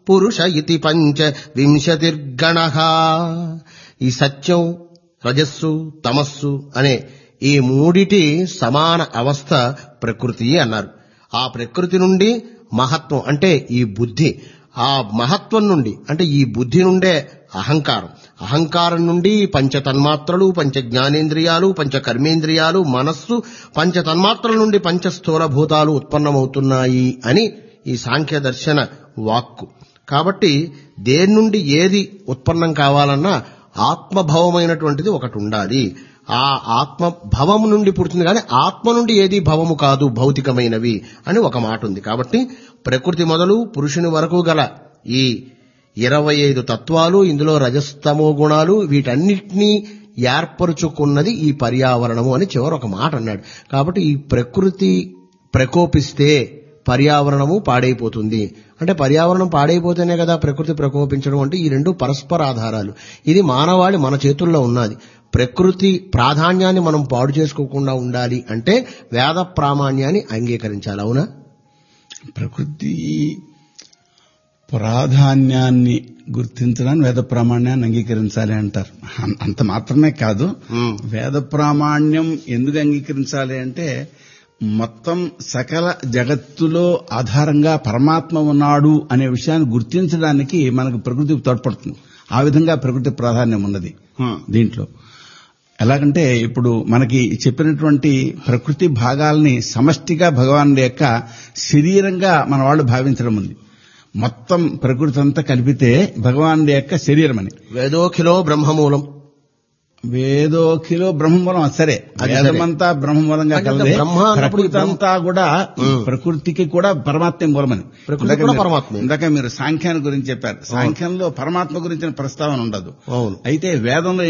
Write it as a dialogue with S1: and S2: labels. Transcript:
S1: పురుష ఇతి పంచ వింశతిర్గణ ఈ సత్యం రజస్సు తమస్సు అనే ఈ మూడిటి సమాన అవస్థ ప్రకృతి అన్నారు ఆ ప్రకృతి నుండి మహత్వం అంటే ఈ బుద్ధి ఆ మహత్వం నుండి అంటే ఈ బుద్ధి నుండే అహంకారం అహంకారం నుండి పంచ తన్మాత్రలు పంచ జ్ఞానేంద్రియాలు పంచ కర్మేంద్రియాలు మనస్సు పంచ తన్మాత్రల నుండి పంచ స్థూల భూతాలు ఉత్పన్నమవుతున్నాయి అని ఈ సాంఖ్య దర్శన వాక్కు కాబట్టి దేని నుండి ఏది ఉత్పన్నం కావాలన్నా ఆత్మభవమైనటువంటిది ఒకటి ఉండాలి ఆ ఆత్మ భవము నుండి పుడుతుంది కానీ ఆత్మ నుండి ఏది భవము కాదు భౌతికమైనవి అని ఒక మాట ఉంది కాబట్టి ప్రకృతి మొదలు పురుషుని వరకు గల ఈ ఇరవై ఐదు తత్వాలు ఇందులో రజస్తమో గుణాలు వీటన్నిటినీ ఏర్పరుచుకున్నది ఈ పర్యావరణము అని చివరి ఒక మాట అన్నాడు కాబట్టి ఈ ప్రకృతి ప్రకోపిస్తే పర్యావరణము పాడైపోతుంది అంటే పర్యావరణం పాడైపోతేనే కదా ప్రకృతి ప్రకోపించడం అంటే ఈ రెండు పరస్పర ఆధారాలు ఇది మానవాళి మన చేతుల్లో ఉన్నది ప్రకృతి ప్రాధాన్యాన్ని మనం పాడు చేసుకోకుండా ఉండాలి అంటే వేద ప్రామాణ్యాన్ని అంగీకరించాలి అవునా
S2: ప్రకృతి ప్రాధాన్యాన్ని గుర్తించడానికి వేద ప్రామాణ్యాన్ని అంగీకరించాలి అంటారు అం- అంత మాత్రమే కాదు
S1: ఉమ్.
S2: వేద ప్రామాణ్యం ఎందుకు అంగీకరించాలి అంటే మొత్తం సకల జగత్తులో ఆధారంగా పరమాత్మ ఉన్నాడు అనే విషయాన్ని గుర్తించడానికి మనకు ప్రకృతి తోడ్పడుతుంది ఆ విధంగా ప్రకృతి ప్రాధాన్యం ఉన్నది దీంట్లో ఎలాగంటే ఇప్పుడు మనకి చెప్పినటువంటి ప్రకృతి భాగాల్ని సమష్టిగా భగవానుడి యొక్క శరీరంగా మన వాళ్ళు భావించడం ఉంది మొత్తం ప్రకృతి అంతా కలిపితే భగవానుడి యొక్క శరీరం అని
S1: వేదోఖిలో బ్రహ్మమూలం
S2: వేదోఖిలో బ్రహ్మమూలం అది సరే
S1: అది సరే.
S2: వేదమంతా బ్రహ్మమూలంగా
S1: అంటే
S2: కలదే
S1: బ్రహ్మ అన్నప్పుడు
S2: ప్రకృతి అంతా కూడా ఈ
S1: ఉమ్.
S2: ప్రకృతికి కూడా పరమాత్మ మూలమని
S1: ప్రకృతి
S2: ఇందాక
S1: కూడా
S2: మీరు-
S1: పరమాత్మే.
S2: ఇందాక మీరు సాంఖ్యాన్ని గురించి చెప్పారు సాంఖ్యంలో పరమాత్మ గురించిన ప్రస్తావన ఉండదు
S1: అవును
S2: అయితే వేదంలో